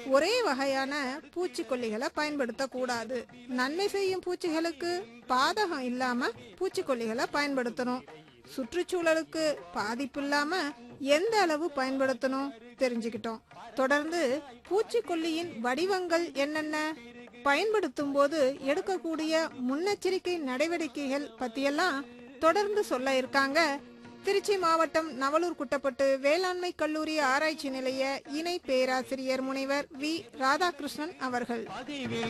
ஒரே வகையான பூச்சிக்கொல்லிகளை பயன்படுத்தக்கூடாது நன்மை செய்யும் பூச்சிகளுக்கு பாதகம் இல்லாம பூச்சிக்கொல்லிகளை பயன்படுத்தணும் சுற்றுச்சூழலுக்கு பாதிப்பு இல்லாம எந்த அளவு பயன்படுத்தணும் தெரிஞ்சுக்கிட்டோம் தொடர்ந்து பூச்சிக்கொல்லியின் வடிவங்கள் என்னென்ன பயன்படுத்தும் போது எடுக்கக்கூடிய முன்னெச்சரிக்கை நடவடிக்கைகள் பத்தியெல்லாம் தொடர்ந்து சொல்ல இருக்காங்க திருச்சி மாவட்டம் நவலூர் குட்டப்பட்டு வேளாண்மை கல்லூரி ஆராய்ச்சி நிலைய இணை பேராசிரியர் முனைவர் வி ராதாகிருஷ்ணன் அவர்கள் பதிவில்